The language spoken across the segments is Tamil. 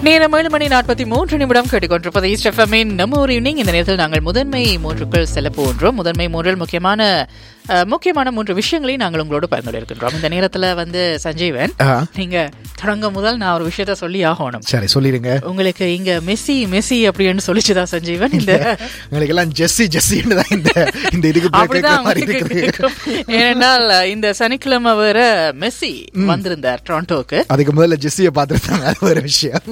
நேரம் ஏழு மணி நாற்பத்தி மூன்று நிமிடம் கேட்டுக்கொண்டிருப்பது ஈஸ்ட் எஃப்எம்மின் நம்ம ஒரு ஈவினிங் இந்த நேரத்தில் நாங்கள் முதன்மை மூன்றுக்குள் செல்ல போன்றோம் முதன்மை மூன்றில் முக்கியமான அஹ், முக்கியமான மூன்று விஷயங்களை நாங்கள் உங்களோடு பகிர்ந்து இருக்கின்றோம் இந்த நேரத்தில் வந்து சஞ்சீவன் ஆ, நீங்க தொடங்க முதல் நான் ஒரு விஷயத்த சொல்லி ஆகணும் சரி சொல்லிடுங்க உங்களுக்கு இங்க மெஸ்ஸி மெஸ்ஸி அப்படின்னு சொல்லிச்சுதா சஞ்சீவன் இந்த உங்களுக்கு எல்லாம் ஜெஸ்ஸி ஜெஸ்ஸின்னு தான் இந்த இந்த இதுக்கு பேர் கேட்கிற அப்படிதான் மாதிரி உங்களுக்கு இருக்குது கேட்கும். ஏனென்றால் இந்த சனிக்கிழமை வேற மெஸ்ஸி வந்திருந்தார் டொரண்டோக்கு அதுக்கு முதல்ல ஜெஸ்ஸியை பார்த்துருந்தாங்க அது ஒரு விஷயம்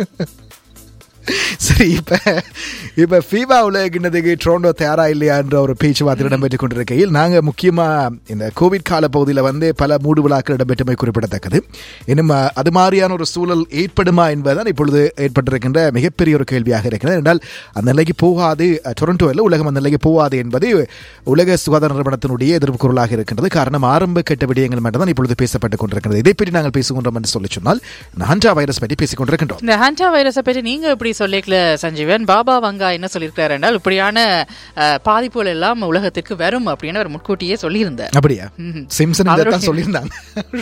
சரி இப்ப இப்ப ஃபீவா உலகினதுக்கு ட்ரோண்டோ தயாரா இல்லையான்ற ஒரு பேச்சுவார்த்தை இடம்பெற்றுக் கொண்டிருக்கையில் நாங்க முக்கியமா இந்த கோவிட் கால பகுதியில் வந்து பல மூடு விழாக்கள் இடம்பெற்றமை குறிப்பிடத்தக்கது இன்னும் அஹ், அது மாதிரியான ஒரு சூழல் ஏற்படுமா என்பதுதான் இப்பொழுது ஏற்பட்டிருக்கின்ற மிகப்பெரிய ஒரு கேள்வியாக இருக்கிறது என்றால் அந்த நிலைக்கு போகாது அஹ், டொரண்டோவில் உலகம் அந்த நிலைக்கு போகாது என்பது உலக சுகாதார நிறுவனத்தினுடைய எதிர்ப்பு குரலாக இருக்கின்றது காரணம் ஆரம்ப கட்ட விடயங்கள் மட்டும்தான் இப்பொழுது பேசப்பட்டுக் கொண்டிருக்கிறது இதை பற்றி நாங்கள் பேசுகின்றோம் என்று சொல்லி சொன்னால் ஹான்டா வைரஸ் பற்றி பேசிக் கொண்டிருக்கின்றோம் இந்த ஹான்டா வைரஸை பற்றி நீங்க எப்படி சொல்லிக்கல சஞ்சீவன் பாபா வங்கா என்ன சொல்லியிருக்காரு என்றால் இப்படியான அஹ், பாதிப்புகள் எல்லாம் உலகத்திற்கு வரும் அப்படின்னு அவர் முன்கூட்டியே சொல்லியிருந்தார் அப்படியா ம்ஹும். சிம்சன் அவருடைய- தான் சொல்லியிருந்தாங்க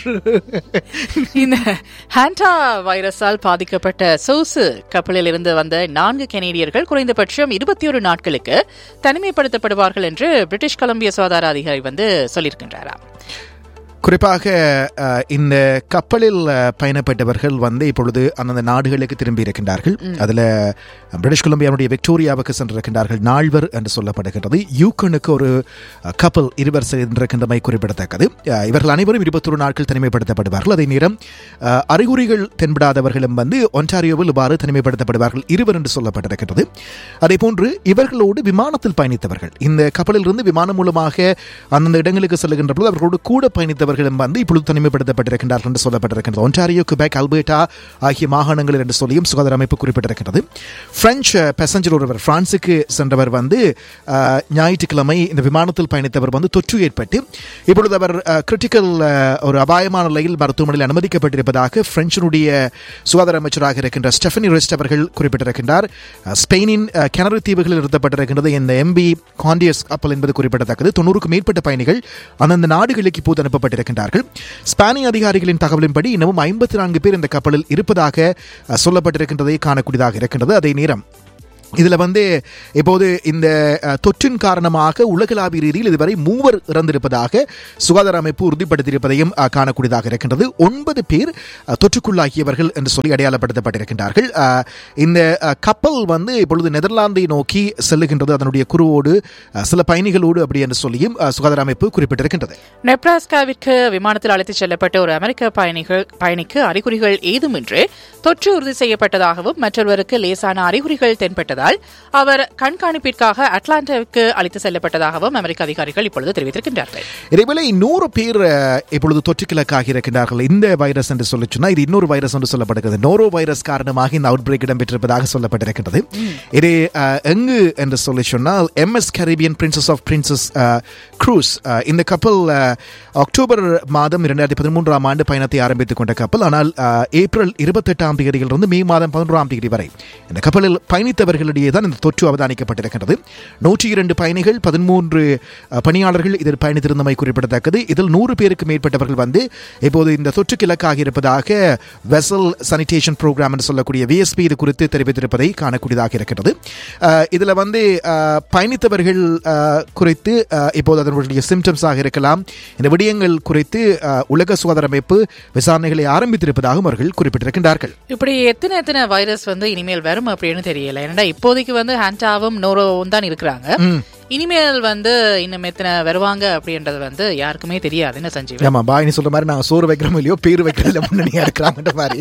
இந்த ஹான்டா வைரஸால் பாதிக்கப்பட்ட சோசு கப்பலில் இருந்து வந்த நான்கு கனேடியர்கள் குறைந்தபட்சம் இருபத்தி ஒரு நாட்களுக்கு தனிமைப்படுத்தப்படுவார்கள் என்று பிரிட்டிஷ் கொலம்பிய சுகாதார அதிகாரி வந்து சொல்லியிருக்கின்றாராம் குறிப்பாக அஹ், இந்த கப்பலில் அஹ், பயணப்பட்டவர்கள் வந்து இப்பொழுது அந்தந்த நாடுகளுக்கு திரும்பி இருக்கின்றார்கள் அதுல பிரிட்டிஷ் கொலம்பியாவுடைய விக்டோரியாவுக்கு சென்றிருக்கின்றார்கள் நால்வர் என்று சொல்லப்படுகின்றது யூக்கனுக்கு ஒரு அஹ், கப்பல் இருவர் சென்றிருக்கின்றமை குறிப்பிடத்தக்கது அஹ், இவர்கள் அனைவரும் இருபத்தொரு நாட்கள் தனிமைப்படுத்தப்படுவார்கள் அதே நேரம் அஹ், அறிகுறிகள் தென்படாதவர்களும் வந்து ஒன்டாரியோவில் இவ்வாறு தனிமைப்படுத்தப்படுவார்கள் இருவர் என்று சொல்லப்பட்டிருக்கிறது அதே போன்று இவர்களோடு விமானத்தில் பயணித்தவர்கள் இந்த கப்பலிலிருந்து விமானம் மூலமாக அந்தந்த இடங்களுக்கு செல்லுகின்ற பொழுது அவர்களோடு கூட பயணித்தவர்களும் வந்து இப்பொழுது தனிமைப்படுத்தப்பட்டிருக்கின்றார்கள் என்று சொல்லப்பட்டிருக்கிறது ஒன்டாரியோ குபேக் அல்பர்டா ஆகிய மாகாணங்கள் என்று சொல்லியும் சுகாதார அமைப்பு குறிப்பிட்டிருக்கிறது பிரெஞ்சு பேசஞ்சர் ஒருவர் பிரான்சுக்கு சென்றவர் வந்து அஹ், ஞாயிற்றுக்கிழமை இந்த விமானத்தில் பயணித்தவர் வந்து தொற்று ஏற்பட்டு இப்பொழுது அவர் கிரிட்டிக்கல் ஒரு அபாயமான நிலையில் மருத்துவமனையில் அனுமதிக்கப்பட்டிருப்பதாக பிரெஞ்சினுடைய சுகாதார அமைச்சராக இருக்கின்ற ஸ்டெஃபனி ரெஸ்ட் அவர்கள் குறிப்பிட்டிருக்கின்றார் அஹ், ஸ்பெயினின் அஹ், கனரி தீவுகளில் நிறுத்தப்பட்டிருக்கின்றது இந்த எம்பி காண்டியஸ் கப்பல் என்பது குறிப்பிடத்தக்கது தொண்ணூறுக்கும் மேற்பட்ட பயணிகள் அந்தந்த நாடுகளுக்கு இப்போது அனுப்பப்பட்டிருக்கின்றார்கள் ஸ்பானிய அதிகாரிகளின் தகவலின்படி இன்னமும் ஐம்பத்தி நான்கு பேர் இந்த கப்பலில் இருப்பதாக அஹ், சொல்லப்பட்டிருக்கின்றதை காணக்கூடியதாக இருக்கின்றது அதே நேரம் இதுல வந்து இப்போது இந்த அஹ், தொற்றின் காரணமாக உலகளாவிய ரீதியில் இதுவரை மூவர் இறந்திருப்பதாக சுகாதார அமைப்பு உறுதிப்படுத்தியிருப்பதையும் அஹ், காணக்கூடியதாக இருக்கின்றது ஒன்பது பேர் அஹ், தொற்றுக்குள்ளாகியவர்கள் என்று சொல்லி அடையாளப்படுத்தப்பட்டிருக்கின்றார்கள் அஹ், இந்த அஹ், கப்பல் வந்து இப்பொழுது நெதர்லாந்தை நோக்கி செல்லுகின்றது அதனுடைய குருவோடு அஹ், சில பயணிகளோடு அப்படி என்று சொல்லியும் அஹ், சுகாதார அமைப்பு குறிப்பிட்டிருக்கின்றது நெப்ராஸ்காவிற்கு விமானத்தில் அழைத்துச் செல்லப்பட்ட ஒரு அமெரிக்க பயணிகள் பயணிக்கு அறிகுறிகள் ஏதுமின்றி தொற்று உறுதி செய்யப்பட்டதாகவும் மற்றொருவருக்கு லேசான அறிகுறிகள் தென்பட்டதால் அவர் கண்காணிப்பிற்காக அட்லாண்டாவுக்கு அழைத்து செல்லப்பட்டதாகவும் அமெரிக்க அதிகாரிகள் இப்பொழுது தெரிவித்திருக்கின்றார்கள் இதேபோல நூறு பேர் அஹ், இப்பொழுது தொற்றுக்கிழக்காகி இருக்கின்றார்கள் இந்த வைரஸ் என்று சொல்லி சொன்னால் இது இன்னொரு வைரஸ் என்று சொல்லப்படுகிறது நோரோ வைரஸ் காரணமாக இந்த அவுட் பிரேக் இடம்பெற்றிருப்பதாக சொல்லப்பட்டிருக்கின்றது இது அஹ், எங்கு என்று சொல்லி சொன்னால் MS Caribbean princess of princess cruise இந்த கப்பல் அஹ், அக்டோபர் மாதம் இரண்டாயிரத்தி பதிமூன்றாம் ஆண்டு பயணத்தை ஆரம்பித்துக் கொண்ட கப்பல் ஆனால் அஹ், ஏப்ரல் இருபத்தெட்டாம் தேதியிலிருந்து மே மாதம் பதினொன்றாம் தேதி வரை இந்த கப்பலில் பயணித்தவர்களிடையே தான் இந்த தொற்று அவதானிக்கப்பட்டிருக்கிறது நூற்றி இரண்டு பயணிகள் பதிமூன்று அஹ், பணியாளர்கள் இதில் பயணித்திருந்தமை குறிப்பிடத்தக்கது இதில் நூறு பேருக்கு மேற்பட்டவர்கள் வந்து இப்போது இந்த தொற்றுக்கு இலக்காகி இருப்பதாக வெசல் சானிடேஷன் ப்ரோக்ராம் என்று சொல்லக்கூடிய விஎஸ்பி இது குறித்து தெரிவித்திருப்பதை காணக்கூடியதாக இருக்கிறது அஹ், இதுல வந்து அஹ், பயணித்தவர்கள் அஹ், குறித்து அஹ், இப்போது அதனுடைய சிம்டம்ஸாக இருக்கலாம் இந்த விடயங்கள் குறித்து அஹ், உலக சுகாதார அமைப்பு விசாரணைகளை ஆரம்பித்திருப்பதாகவும் அவர்கள் குறிப்பிட்டிருக்கின்றார்கள் இப்படி எத்தனை எத்தனை வைரஸ் வந்து இனிமேல் வரும் அப்படின்னு தெரியல ஏன்னா இப்போதைக்கு வந்து ஹான்டாவும் நோரோவும் தான் இருக்கிறாங்க இனிமேல் வந்து இன்னும் எத்தனை வருவாங்க அப்படின்றது வந்து யாருக்குமே தெரியாது என்ன சஞ்சீவ் ஆமா பாய் நீ சொல்ற மாதிரி நாங்க சோறு வைக்கிறோம் இல்லையோ பேர் வைக்கிறதுல முன்னணியா இருக்கிறாங்கன்ற மாதிரி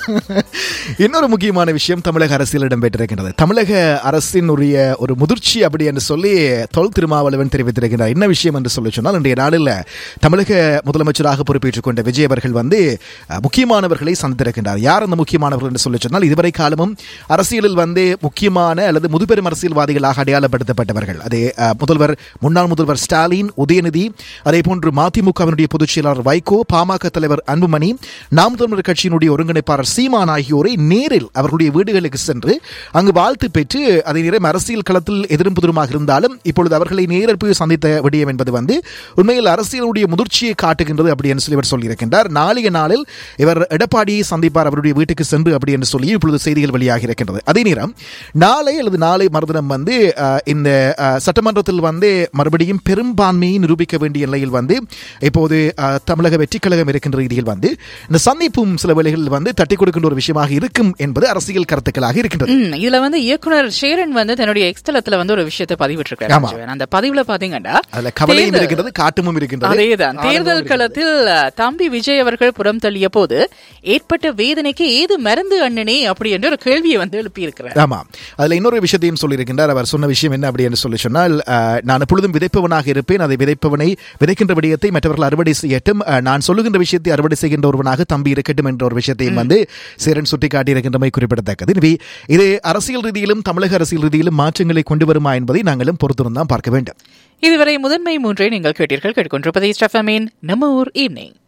இன்னொரு முக்கியமான விஷயம் தமிழக அரசியல் இடம்பெற்றிருக்கின்றது தமிழக அரசினுடைய ஒரு முதிர்ச்சி அப்படி என்று சொல்லி தொல் திருமாவளவன் தெரிவித்திருக்கிறார் என்ன விஷயம் என்று சொல்லி சொன்னால் இன்றைய நாளில் தமிழக முதலமைச்சராக பொறுப்பேற்றுக் கொண்ட விஜய் அவர்கள் வந்து அஹ், முக்கியமானவர்களை சந்தித்திருக்கின்றார் யார் அந்த முக்கியமானவர்கள் என்று சொல்லி சொன்னால் இதுவரை காலமும் அரசியலில் வந்து முக்கியமான அல்லது முதுபெரும் அரசியல்வாதிகளாக அடையாளப்படுத்தப்பட்டவர்கள் அது அஹ், முதல்வர் முன்னாள் முதல்வர் ஸ்டாலின் உதயநிதி அதே போன்று மதிமுகவினுடைய பொதுச் செயலாளர் வைகோ பாமக தலைவர் அன்புமணி நாம் தமிழர் கட்சியினுடைய ஒருங்கிணைப்பாளர் சீமான் ஆகியோரை நேரில் அவர்களுடைய வீடுகளுக்கு சென்று அங்கு வாழ்த்து பெற்று அதே நேரம் அரசியல் களத்தில் எதிரும் புதிருமாக இருந்தாலும் இப்பொழுது அவர்களை நேரில் போய் சந்தித்த விடயம் என்பது வந்து உண்மையில் அரசியலுடைய முதிர்ச்சியை காட்டுகின்றது அப்படி என்று சொல்லி இவர் சொல்லியிருக்கின்றார் நாளைய நாளில் இவர் எடப்பாடியை சந்திப்பார் அவருடைய வீட்டுக்கு சென்று அப்படி என்று சொல்லி இப்பொழுது செய்திகள் வெளியாகி இருக்கின்றது அதே நேரம் நாளை அல்லது நாளை மறுதினம் வந்து அஹ், இந்த அஹ், சட்டமன்றத்தில் வந்து மறுபடியும் பெரும்பான்மையை நிரூபிக்க வேண்டிய நிலையில் வந்து இப்போது அஹ், தமிழக வெற்றிக் கழகம் இருக்கின்ற ரீதியில் வந்து இந்த சந்திப்பும் சில வேளைகளில் வந்து தட்டி கொடுக்கின்ற ஒரு விஷயமாக இருக்கும் என்பது அரசியல் கருத்துக்களாக இருக்கின்றது ம், இதுல வந்து இயக்குனர் ஷேரன் வந்து தன்னுடைய எக்ஸ்தலத்துல வந்து ஒரு விஷயத்தை பதிவிட்டிருக்காரு ஆமா. ராஜீவன். அந்த பதிவுல பாத்தீங்கன்னா அதுல கவலையும் தேர்தல்- இருக்கின்றது காட்டமும் இருக்கின்றது அதேதான் ஆனந்தமும் தேர்தல் இருக்கின்றது. களத்தில் அஹ், தம்பி விஜய் அவர்கள் புறம் தள்ளிய போது ஏற்பட்ட வேதனைக்கு ஏது மருந்து அண்ணனே அப்படி என்று ஒரு கேள்வியை வந்து எழுப்பியிருக்கிறார் ஆமா அதுல இன்னொரு விஷயத்தையும் சொல்லியிருக்கின்றார் அவர் சொன்ன விஷயம் என்ன அப்படி என்று சொல்லி சொன்னால் அஹ், நான் எப்பொழுதும் விதைப்பவனாக இருப்பேன் அதை விதைப்பவனை விதைக்கின்ற விடயத்தை மற்றவர்கள் அறுவடை செய்யட்டும் அஹ், நான் சொல்லுகின்ற விஷயத்தை அறுவடை செய்கின்ற ஒருவனாக தம்பி இருக்கட்டும் என்ற ஒரு விஷயத்தையும் வந்து சேரன் சுட்டிக்காட்டி இருக்கின்றமை குறிப்பிடத்தக்கது எனவே இது அரசியல் ரீதியிலும் தமிழக அரசியல் ரீதியிலும் மாற்றங்களை கொண்டு வருமா என்பதை நாங்களும் பொறுத்திருந்தான் பார்க்க வேண்டும் இதுவரை முதன்மை மூன்றை நீங்கள் கேட்டீர்கள் கேட்டுக்கொண்டிருப்பதை ஸ்டெஃபமின் நம்ம ஊர் ஈவினிங்